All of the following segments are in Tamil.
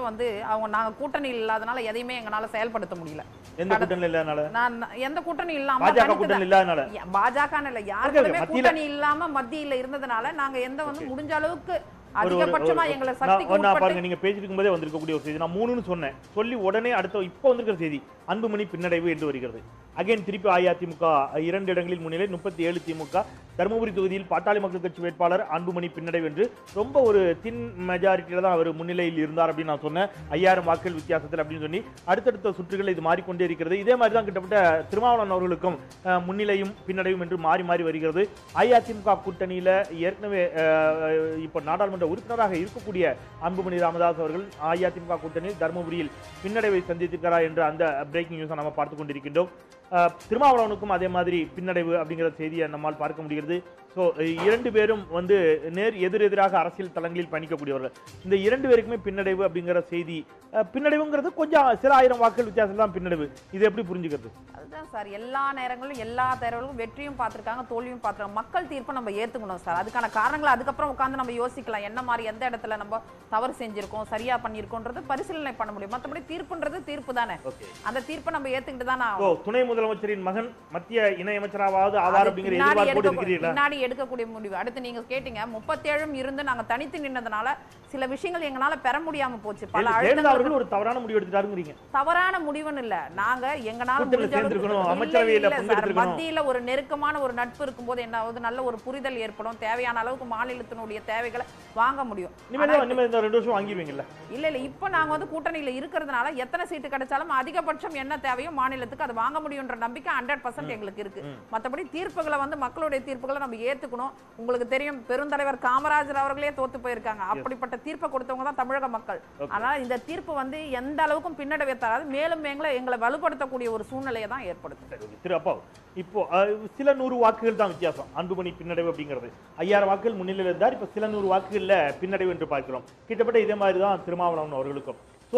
வந்து அவங்க நாங்க கூட்டணி இல்லாதனால எதையுமே எங்களால செயல்படுத்த முடியல எந்த கூட்டணி இல்லாதனால நான் நான் எந்த கூட்டணி இல்லாம பாஜக தனித்து கூட்டணி தான். இல்லாதனால யா- பாஜக இல்ல ஓகே, யாருக்குமே மத்தியில- கூட்டணி இல்லாம மத்தியில இருந்ததுனால நாங்க எந்த வந்து முடிஞ்ச அளவுக்கு ஒரு- ஒரு- அதிகபட்சமா ஒரு- எங்களை நான் சக்திக்கு நான் உட்பட்டு பாருங்க நீங்க பேசிட்டு இருக்கும்போதே வந்திருக்கக்கூடிய ஒரு செய்தி நான் மூணுன்னு சொன்னேன் சொல்லி உடனே அடுத்த இப்போ வந்திருக்கிற செய்தி அன்புமணி பின்னடைவு என்று வருகிறது அகைன் திருப்பி அஇஅதிமுக இரண்டு இடங்களில் முன்னிலை முப்பத்தி ஏழு திமுக தருமபுரி தொகுதியில் பாட்டாளி மக்கள் கட்சி வேட்பாளர் அன்புமணி பின்னடைவு என்று ரொம்ப ஒரு தின் மெஜாரிட்டியில தான் அவர் முன்னிலையில் இருந்தார் அப்படின்னு நான் சொன்னேன் ஐயாயிரம் வாக்குகள் வித்தியாசத்தில் அப்படின்னு சொல்லி அடுத்தடுத்த சுற்றுகள் இது மாறிக்கொண்டே இருக்கிறது இதே மாதிரி தான் கிட்டத்தட்ட திருமாவளவன் அவர்களுக்கும் அஹ், முன்னிலையும் பின்னடைவும் என்று மாறி மாறி வருகிறது அஇஅதிமுக கூட்டணியில ஏற்கனவே அஹ், இப்போ நாடாளுமன்ற உறுப்பினராக இருக்கக்கூடிய அன்புமணி ராமதாஸ் அவர்கள் அஇஅதிமுக கூட்டணியில் தருமபுரியில் பின்னடைவை சந்தித்திருக்கிறார் என்ற அந்த பிரேக்கிங் நியூஸை நம்ம பார்த்து கொண்டிருக்கின்றோம் அஹ், திருமாவளவனுக்கும் அதே மாதிரி பின்னடைவு அப்படிங்கிற செய்தியை நம்மால் பார்க்க முடிகிறது ஸோ இரண்டு பேரும் வந்து நேர் எதிரெதிராக அரசியல் தளங்களில் பயணிக்கக்கூடியவர்கள் இந்த இரண்டு பேருக்குமே பின்னடைவு அப்படிங்கிற செய்தி அஹ், பின்னடைவுங்கிறது கொஞ்சம் சில ஆயிரம் வாக்குகள் வித்தியாசம் தான் பின்னடைவு இது எப்படி புரிஞ்சுக்கிறது அதுதான் சார் எல்லா நேரங்களிலும் எல்லா தேர்வுகளும் வெற்றியும் பார்த்திருக்காங்க தோல்வியும் பார்த்திருக்காங்க மக்கள் தீர்ப்பை நம்ம ஏத்துக்கணும் சார் அதுக்கான காரணங்களை அதுக்கப்புறம் உட்கார்ந்து நம்ம யோசிக்கலாம் என்ன மாதிரி எந்த இடத்துல நம்ம தவறு செஞ்சிருக்கோம் சரியா பண்ணியிருக்கோன்றது பரிசீலனை பண்ண முடியும் மற்றபடி தீர்ப்புன்றது தீர்ப்பு தானே ஓகே அந்த தீர்ப்பை நம்ம ஏத்துக்கிட்டு தானே ஓ துணை முதலமைச்சரின் மகன் மத்திய இணையமைச்சராவது ஆவார் அப்படிங்கிற பின்னாடி எதிர்பார்ப்போடு எடுக்க- இருக்கிறீர்களா பின்னாடி எடுக்கக்கூடிய முடிவு அடுத்து நீங்க கேட்டீங்க முப்பத்தேழும் இருந்து நாங்க தனித்து நின்னதுனால சில விஷயங்கள் எங்களால பெற முடியாம போச்சு பல ஜெயலலிதா அழுத்தங்கள் அவர்கள் ஒரு தவறான முடிவு எடுத்துட்டாருங்கிறீங்க தவறான முடிவுன்னு இல்ல நாங்க எங்கனால கூட்டணியில முடிஞ்ச அளவுக்கு- சேர்ந்திருக்கணும், இல்ல, அமைச்சரவையில இல்ல சார். பங்கெடுத்திருக்கணும். மத்தியில ஒரு நெருக்கமான ஒரு நட்பு இருக்கும்போது என்ன ஆகுது நல்ல ஒரு புரிதல் ஏற்படும் தேவையான அளவுக்கு மாநிலத்தினுடைய தேவைகளை வாங்க முடியும் இனிமேல் தான் இனிமேல் இந்த ரெண்டு வருஷம் வாங்கிடுவீங்கல்ல இல்ல இல்ல இப்ப நாங்க வந்து கூட்டணியில இருக்கிறதுனால எத்தனை சீட்டு கிடைச்சாலும் அதிகபட்சம் என்ன தேவையோ மாநிலத்துக்கு அது வாங்க முடியுன்ற நம்பிக்கை ஹண்ட்ரட் பர்சன்ட் எங்களுக்கு இருக்கு மத்தபடி தீர்ப்புகளை வந்து மக்களுடைய தீர்ப்புகளை நம்ம ஏத்துக்கணும் உங்களுக்கு தெரியும் பெருந்தலைவர் காமராஜர் அவர்களே தோத்து போயிருக்காங்க அப்படிப்பட்ட தீர்ப்பை கொடுத்தவங்க தான் தமிழக மக்கள் அதனால இந்த தீர்ப்பு வந்து எந்த அளவுக்கும் பின்னடைவை தராது மேலும் எங்களை எங்களை வலுப்படுத்தக்கூடிய ஒரு சூழ்நிலையை தான் ஏற்படுத்தும் சரி, okay. திரு அப்பா இப்போ அஹ், சில நூறு வாக்குகள் தான் வித்தியாசம் அன்புமணி பின்னடைவு அப்படிங்கிறது ஐயாயிரம் வாக்குகள் முன்னிலையில் இருந்தார் இப்போ சில நூறு வாக்குகள்ல பின்னடைவு என்று பார்க்கிறோம் கிட்டத்தட்ட இதே மாதிரி தான் திருமாவளவன் அவர்களுக்கும் ஸோ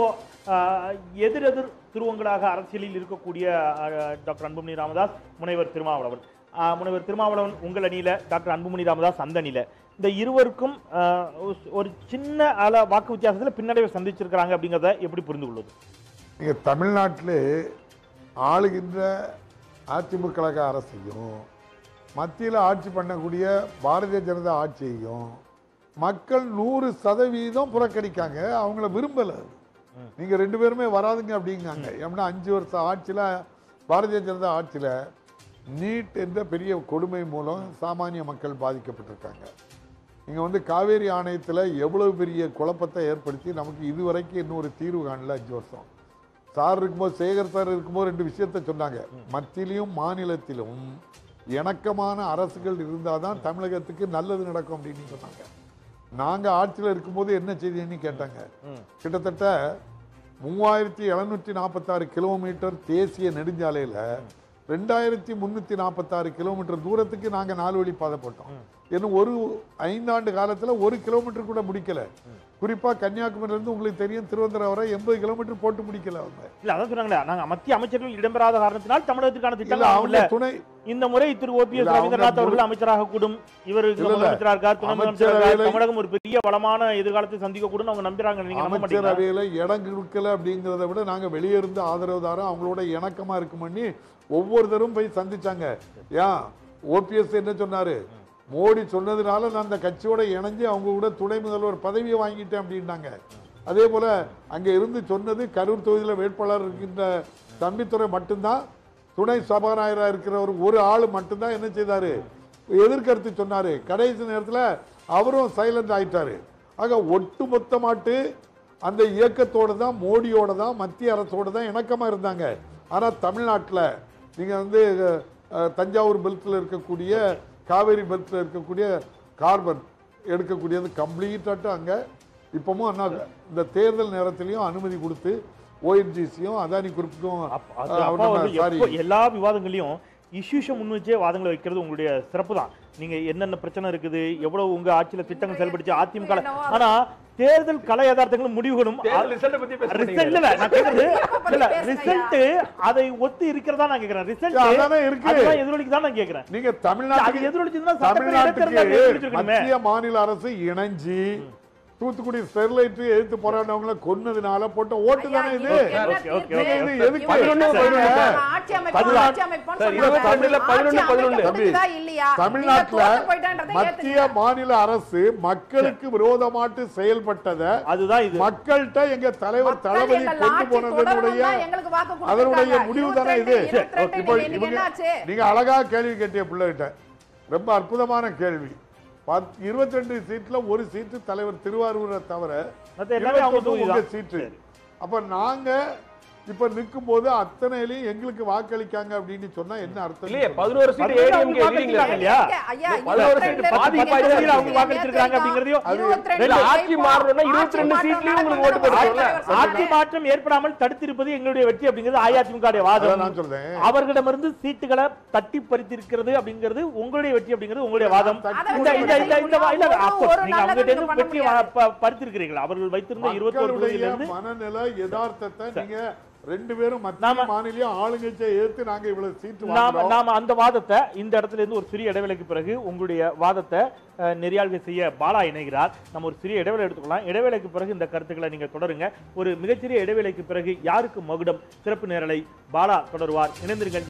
எதிரெதிர் துருவங்களாக அரசியலில் இருக்கக்கூடிய அஹ், டாக்டர் அன்புமணி ராமதாஸ் முனைவர் திருமாவளவன் அஹ், முனைவர் திருமாவளவன் உங்கள் அணியில டாக்டர் அன்புமணி ராமதாஸ் அந்த அணியில இந்த இருவருக்கும் அஹ், ஒரு- ஒரு சின்ன அள வாக்கு வித்தியாசத்தில் பின்னடைவை சந்திச்சிருக்கிறாங்க அப்படிங்கிறத எப்படி புரிந்து கொள்வது நீங்க தமிழ்நாட்டில் ஆளுகின்ற அதிமுக கழக அரசையும் மத்தியில் ஆட்சி பண்ணக்கூடிய பாரதிய ஜனதா ஆட்சியையும் மக்கள் நூறு சதவீதம் புறக்கணிக்காங்க அவங்கள விரும்பல நீங்க ரெண்டு பேருமே வராதுங்க அப்படிங்காங்க ஏன்னா அஞ்சு வருஷம் ஆட்சியில பாரதிய ஜனதா ஆட்சியில நீட் என்ற பெரிய கொடுமை மூலம் சாமானிய மக்கள் பாதிக்கப்பட்டிருக்காங்க இங்க வந்து காவேரி ஆணையத்துல எவ்வளவு பெரிய குழப்பத்தை ஏற்படுத்தி நமக்கு இதுவரைக்கும் இன்னொரு தீர்வு காணல அஞ்சு வருஷம் சார் இருக்கும்போது சேகர் சார் இருக்கும்போது ரெண்டு விஷயத்த சொன்னாங்க மத்தியிலும் மாநிலத்திலும் இணக்கமான அரசுகள் இருந்தாதான் தமிழகத்துக்கு நல்லது நடக்கும் அப்படின்னு சொன்னாங்க நாங்க ஆட்சியில் இருக்கும்போது என்ன செய்தின்னு கேட்டாங்க கிட்டத்தட்ட மூவாயிரத்தி எழுநூற்றி நாற்பத்தாறு கிலோமீட்டர் தேசிய நெடுஞ்சாலையில ரெண்டாயிரத்தி முன்னூத்தி நாற்பத்தாறு கிலோமீட்டர் தூரத்துக்கு நாங்க நாலு வழி பாதை போட்டோம் இன்னும் ஒரு ஐந்தாண்டு காலத்துல ஒரு கிலோமீட்டர் கூட முடிக்கல குறிப்பா கன்னியாகுமரியில இருந்து உங்களுக்கு தெரியும் திருவனந்தபுரம் வரை எண்பது கிலோமீட்டர் போட்டு முடிக்கல அவங்க இல்ல அதான் சொன்னாங்களே நாங்க மத்திய அமைச்சர்கள் இடம்பெறாத காரணத்தினால் தமிழகத்துக்கான இல்ல திட்டங்கள் அவங்க இல்ல துணை இந்த முறை திரு ஓபிஎஸ் இல்ல, அவங்க ரவீந்திரநாத் அவர்கள் முழு- அமைச்சராக கூடும் இவர் இல்ல, இல்ல. முதலமைச்சராக இருக்கார் துணை முதலமைச்சராக இருக்கார் அமைச்சரவையில- தமிழகம் ஒரு பெரிய வளமான எதிர்காலத்தை சந்திக்க கூடும் அவங்க நம்புறாங்க நீங்க நம்ப மாட்டீங்களா அமைச்சரவையில இடம் கொடுக்கல அப்படிங்கிறத விட நாங்க வெளியே இருந்து ஆதரவுதாரம் அவங்களோட இணக்கமா இருக்கும் பண்ணி ஒவ்வொருத்தரும் போய் சந்திச்சாங்க ஏன் ஓபிஎஸ் என்ன சொன்னாரு மோடி சொன்னதுனால நான் அந்த கட்சியோட இணைஞ்சு அவங்க கூட துணை முதல்வர் பதவியை வாங்கிட்டேன் அப்படின்னாங்க அதே போல அங்க இருந்து சொன்னது கரூர் தொகுதியில வேட்பாளர் இருக்கின்ற தம்பித்துறை மட்டும்தான் துணை சபாநாயகராக இருக்கிறவர் ஒரு ஆள் மட்டும்தான் என்ன செய்தாரு எதிர்கருத்து சொன்னாரு கடைசி நேரத்துல அவரும் சைலண்ட் ஆயிட்டாரு ஆக ஒட்டுமொத்தமாட்டு அந்த இயக்கத்தோட தான் மோடியோட தான் மத்திய அரசோட தான் இணக்கமா இருந்தாங்க ஆனா தமிழ்நாட்டுல நீங்க வந்து அஹ், தஞ்சாவூர் பெல்ட்ல இருக்கக்கூடிய காவேரி பெல்ட்ல இருக்கக்கூடிய கார்பன் எடுக்கக்கூடியது கம்ப்ளீட்டாட்டு அங்க இப்பவும் அண்ணா இந்த தேர்தல் நேரத்திலையும் அனுமதி கொடுத்து ஓஎன்ஜிசியும் அதானி குரூப்புக்கும் அப்ப- அது அப்பா வந்து சாரி எப்போ எல்லா விவாதங்களையும் இஷ்யூஷை முன் வச்சே வாதங்களை வைக்கிறது உங்களுடைய சிறப்பு தான் நீங்க என்னென்ன பிரச்சனை இருக்குது எவ்வளவு உங்க ஆட்சியில திட்டங்கள் செயல்படுத்தி அதிமுக ல- என்னவோ ஆனா தேர்தல் கல யதார்த்தங்களும் முடிவுகளும் ரிசல்ட் பத்தி பேச ரிசல்ட் இல்ல நான் கேக்குறது இல்ல பேசுங்க ரிசல்ட் அதை ஒத்து இருக்கிறதா நான் கேக்குறேன் ரிசல்ட் அதானே இருக்கு. அதுதான் எதிரொலிக்கு தான் நான் கேக்குறேன் நீங்க அது தமிழ்நாட்டுக்கு எதிரொலிச்சதுன்னா சட்டப்பேரவை தமிழ்நாட்டுக்கு இடைத்தேர்தல் எதிரொலிச்சிருக்கணுமே. மத்திய மாநில அரசு இணைஞ்சு தூத்துக்குடி ஸ்டெர்லைட் எதிர்த்து போராடினவங்கள கொன்னதுனால போட்ட ஓட்டு தானே இது ஐயா, என்ன ஓகே, ஓகே, தீர்ப்பு? ஓகே. இது எதுக்கு? இவங்க என்ன பதினொன்னு, சொல்றாங்க? பதினொன்னு. ஆட்சி அமைப்போம், பதினொன்னு. ஆட்சி அமைப்போம்னு சார், சொன்னாங்க. இருபத்தி ரெண்டுல பதினொன்னு, ஆட்சி பதினொன்னு. அமைக்கப்படுதா இல்லையா? நீங்க தமிழ்நாட்டுல தோத்து போயிட்டான்றதை மத்திய ஏத்துக்கங்க. மாநில அரசு மக்களுக்கு விரோதமாட்டு செயல்பட்டத அதுதான் இது மக்கள்கிட்ட எங்க தலைவர் மக்கள் தளபதி எங்கள் கொண்டு ஆட்சி போனதனுடைய தொடரணும்னு தான் எங்களுக்கு வாக்கு அதனுடைய கொடுத்திருக்காங்க. முடிவு தானே இது 22, 22 இப்போ இன்னைக்கு இவங்க என்னாச்சு? நீங்க அழகா கேள்வி கேட்டிய பிள்ளைகிட்ட ரொம்ப அற்புதமான கேள்வி பத் இருபத்தி ரெண்டு சீட்ல ஒரு சீட்டு தலைவர் திருவாரூரை தவிர மத்த எல்லாமே அவங்க 21 தொகுதி உங்க தான். சீட்டு சரி. அப்ப நாங்க இப்ப நிற்கும் போது அத்தனையிலையும் எங்களுக்கு வாக்களிக்காங்க அப்படின்னு சொன்னா என்ன அர்த்தம் இல்லையே பதினோரு சீட் பதினோரு ஏடிஎம்கே அவங்க எதிரிங்களா வாக்களிக்கிறாங்க இல்லையா? ஐயா, பதினோரு 22 சீட்டு ல பாதி நீங்க பாதி சொல்றீங்க, அவங்க வாக்களிச்சிருக்காங்க அப்படிங்கிறதையும் அது 22 இல்ல, ஆட்சி ஜெயிப்போம். மாறணும்னா 22 ஆட்சி சீட்லயும் மாற்றம் உங்களுக்கு ஓட்டு நடக்கணும்னு போடுறோம்ல. தலைவர் ஆட்சி சொல்றாங்க. மாற்றம் ஏற்படாமல் தடுத்திருப்பது எங்களுடைய வெற்றி அப்படிங்கிறது அஇஅதிமுக அதான் வாதம் நான் சொல்றேன் அவர்களிடமிருந்து சீட்டுகளை தட்டி பறித்திருக்கிறது அப்படிங்கிறது உங்களுடைய வெற்றி அப்படிங்கிறது உங்களுடைய வாதம் தட்டி இந்த இந்த இந்த இந்த வா- இல்ல ஒரு- of course, ஒரு நீங்க அவங்க நல்லதை கிட்ட இருந்து பண்ண வெற்றி முடியாது. வா- ப- பறித்திருக்கிறீர்கள் அவர்கள் வைத்திருந்த இருபத்தோரு தொகுதியில மக்களுடைய இருந்து மனநிலை யதார்த்தத்தை நீங்க ரெண்டு பேரும் மத்திய நாம- மாநிலம் ஆளுங்கட்சியை எதிர்த்து நாங்க இவ்வளவு சீட்டு நாம வாங்குறோம் நாம அந்த வாதத்தை இந்த இடத்துல இருந்து ஒரு சிறிய இடைவேளைக்கு பிறகு உங்களுடைய வாதத்தை அஹ், நெறியாள்கை செய்ய பாலா இணைகிறார் நம்ம ஒரு சிறிய இடைவேளை எடுத்துக்கலாம் இடைவேளைக்கு பிறகு இந்த கருத்துக்களை நீங்க தொடருங்க ஒரு மிகச்சிறிய இடைவேளைக்கு பிறகு யாருக்கு மகுடம் சிறப்பு நேரலை பாலா தொடருவார் இணைந்திருங்கள்